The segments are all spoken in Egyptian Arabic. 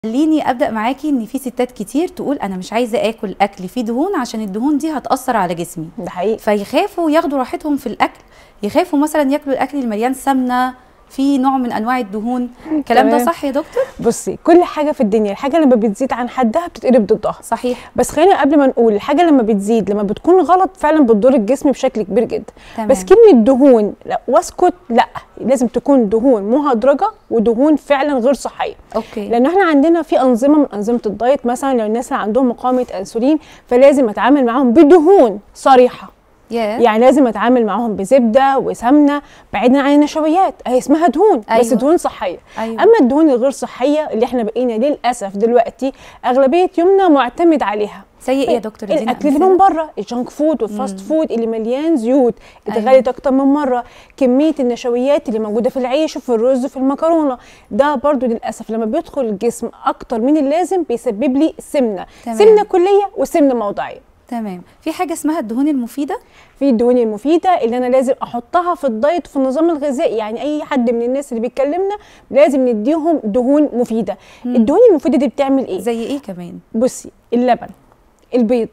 خليني ابدا معاكي ان في ستات كتير تقول انا مش عايزه اكل اكل فيه دهون عشان الدهون دي هتاثر على جسمي ده حقيقي فيخافوا ياخدوا راحتهم في الاكل يخافوا مثلا ياكلوا الاكل المليان سمنه في نوع من انواع الدهون الكلام ده تمام. صح يا دكتور بصي كل حاجه في الدنيا الحاجه لما بتزيد عن حدها بتتقلب ضدها صحيح بس خلينا قبل ما نقول الحاجه لما بتزيد لما بتكون غلط فعلا بتضر الجسم بشكل كبير جدا تمام. بس كلمه دهون لا واسكت لا لازم تكون دهون مهدرجه ودهون فعلا غير صحيه اوكي لان احنا عندنا في انظمه من انظمه الدايت مثلا لو الناس اللي عندهم مقاومه انسولين فلازم اتعامل معاهم بدهون صريحه يا يعني لازم اتعامل معاهم بزبده وسمنه بعيدا عن النشويات هي اسمها دهون بس أيوة. دهون صحيه أيوة. اما الدهون الغير صحيه اللي احنا بقينا للاسف دلوقتي اغلبيه يومنا معتمد عليها زي ايه يا دكتور ادينا الاكل اللي أمثلة. من بره الجانك فود والفاست فود اللي مليان زيوت أيوة. اتغلت اكتر من مره كميه النشويات اللي موجوده في العيش وفي الرز وفي المكرونه ده برضو للاسف لما بيدخل الجسم اكتر من اللازم بيسبب لي سمنه تمام. سمنه كليه وسمنه موضعيه تمام في حاجه اسمها الدهون المفيده في الدهون المفيده اللي انا لازم احطها في الدايت في النظام الغذائي يعني اي حد من الناس اللي بيتكلمنا لازم نديهم دهون مفيده الدهون المفيده دي بتعمل ايه زي ايه كمان بصي اللبن البيض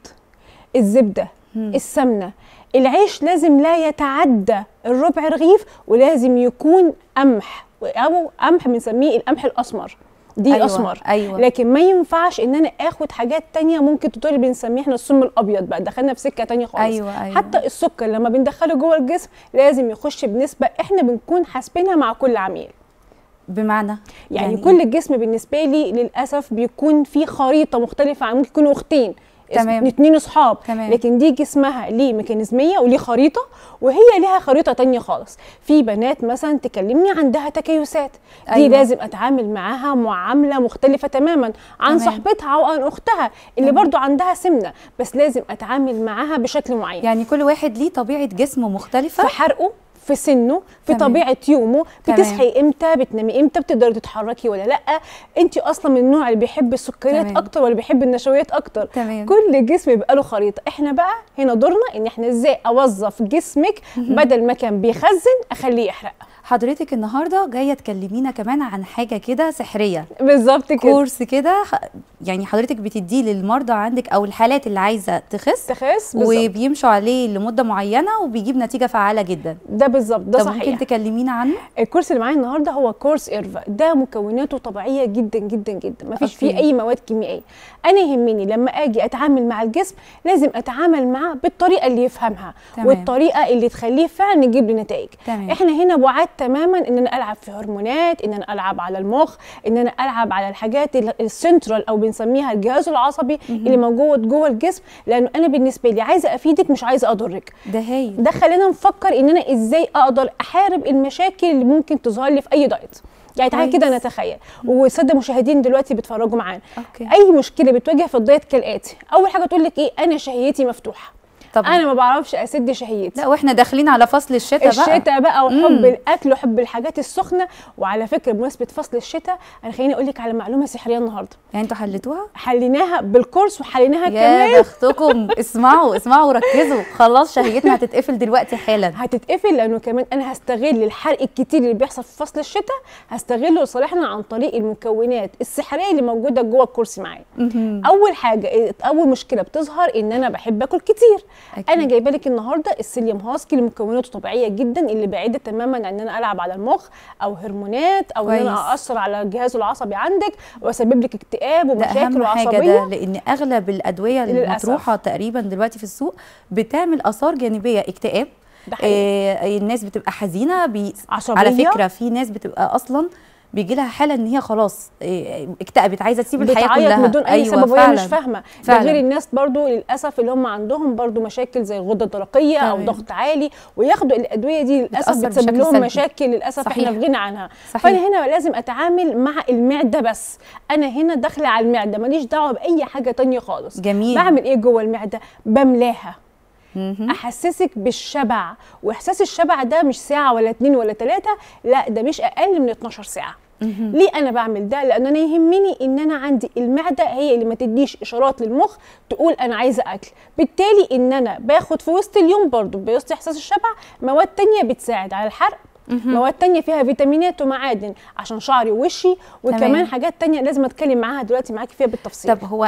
الزبده السمنه العيش لازم لا يتعدى الربع رغيف ولازم يكون قمح او قمح بنسميه القمح الاسمر دي أيوة، اسمر أيوة. لكن ما ينفعش ان انا اخد حاجات تانية ممكن تضر بنسميه احنا السم الابيض بقى دخلنا في سكه تانية خالص أيوة، أيوة. حتى السكر لما بندخله جوه الجسم لازم يخش بنسبه احنا بنكون حاسبينها مع كل عميل بمعنى يعني, يعني إيه؟ كل الجسم بالنسبه لي للاسف بيكون في خريطه مختلفه عن ممكن يكونوا اختين تمام. اتنين اصحاب تمام. لكن دي جسمها ليه ميكانيزميه وليه خريطه وهي ليها خريطه تانية خالص في بنات مثلا تكلمني عندها تكيسات دي أيوة. أيوة. لازم اتعامل معاها معامله مختلفه تماما عن تمام. صاحبتها او عن اختها اللي تمام. برضو عندها سمنه بس لازم اتعامل معاها بشكل معين يعني كل واحد ليه طبيعه جسم مختلفه في حرقه في سنه في تمام. طبيعه يومه تمام. بتصحي امتى بتنامي امتى بتقدري تتحركي ولا لا انت اصلا من النوع اللي بيحب السكريات تمام. اكتر ولا بيحب النشويات اكتر تمام. كل جسم بيبقى له خريطه احنا بقى هنا دورنا ان احنا ازاي اوظف جسمك بدل ما كان بيخزن اخليه يحرق حضرتك النهارده جايه تكلمينا كمان عن حاجه كده سحريه بالظبط كده كورس كده ح- يعني حضرتك بتديه للمرضى عندك او الحالات اللي عايزه تخس تخس بالظبط وبيمشوا عليه لمده معينه وبيجيب نتيجه فعاله جدا ده بالظبط ده طب صحيح ممكن تكلمينا عنه الكورس اللي معايا النهارده هو كورس ايرفا ده مكوناته طبيعيه جدا جدا جدا ما فيش فيه أوكي. اي مواد كيميائيه انا يهمني لما اجي اتعامل مع الجسم لازم اتعامل معاه بالطريقه اللي يفهمها تمام. والطريقه اللي تخليه فعلا يجيب لي نتائج تمام. احنا هنا بعاد تماما ان انا العب في هرمونات ان انا العب على المخ ان انا العب على الحاجات ال- السنترال او بنسميها الجهاز العصبي اللي موجود جوه الجسم لانه انا بالنسبه لي عايزه افيدك مش عايزه اضرك ده هايل ده خلينا نفكر ان انا ازاي اقدر احارب المشاكل اللي ممكن تظهر لي في اي دايت يعني تعالى كويس. كده نتخيل والساده مشاهدين دلوقتي بيتفرجوا معانا أوكي. اي مشكله بتواجه في الدايت كالاتي اول حاجه تقول لك ايه انا شهيتي مفتوحه طبعا انا ما بعرفش اسد شهيتي لا واحنا داخلين على فصل الشتاء بقى الشتاء بقى وحب مم. الاكل وحب الحاجات السخنه وعلى فكره بمناسبه فصل الشتاء انا خليني اقول لك على معلومه سحريه النهارده يعني انتوا حلتوها حليناها بالكورس وحليناها يا كمان بختكم اسمعوا اسمعوا وركزوا خلاص شهيتنا هتتقفل دلوقتي حالا هتتقفل لانه كمان انا هستغل الحرق الكتير اللي بيحصل في فصل الشتاء هستغله لصالحنا عن طريق المكونات السحريه اللي موجوده جوه الكرسي معايا اول حاجه اول مشكله بتظهر ان انا بحب اكل كتير أكيد. انا جايبه لك النهارده السيليوم هاسكي اللي مكوناته طبيعيه جدا اللي بعيده تماما عن ان انا العب على المخ او هرمونات او ان كويس. انا اثر على الجهاز العصبي عندك واسبب لك اكتئاب ده ومشاكل اهم حاجه وعصبيه ده لان اغلب الادويه للأسف. المطروحه تقريبا دلوقتي في السوق بتعمل اثار جانبيه اكتئاب ده حقيقي. آه الناس بتبقى حزينه بي... عصبية. على فكره في ناس بتبقى اصلا بيجي لها حاله ان هي خلاص آه اكتئبت عايزه تسيب الحياه بتعيط كلها من دون اي أيوة سبب وهي فعلا. مش فاهمه ده فعلا. غير الناس برضو للاسف اللي هم عندهم برضو مشاكل زي الغده الدرقيه او تمام. ضغط عالي وياخدوا الادويه دي للاسف بتأثر بتسبب بشكل لهم سلبي. مشاكل للاسف صحيح. احنا في غنى عنها صحيح. فانا هنا لازم اتعامل مع المعده بس انا هنا داخله على المعده ماليش دعوه باي حاجه تانية خالص جميل. بعمل ايه جوه المعده بملاها مهم. احسسك بالشبع واحساس الشبع ده مش ساعه ولا اتنين ولا تلاته لا ده مش اقل من 12 ساعه ليه انا بعمل ده لان انا يهمني ان انا عندي المعده هي اللي ما تديش اشارات للمخ تقول انا عايزه اكل بالتالي ان انا باخد في وسط اليوم برضو بوسط احساس الشبع مواد تانية بتساعد على الحرق مواد تانية فيها فيتامينات ومعادن عشان شعري ووشي وكمان تمام. حاجات تانية لازم اتكلم معاها دلوقتي معاكي فيها بالتفصيل طب هو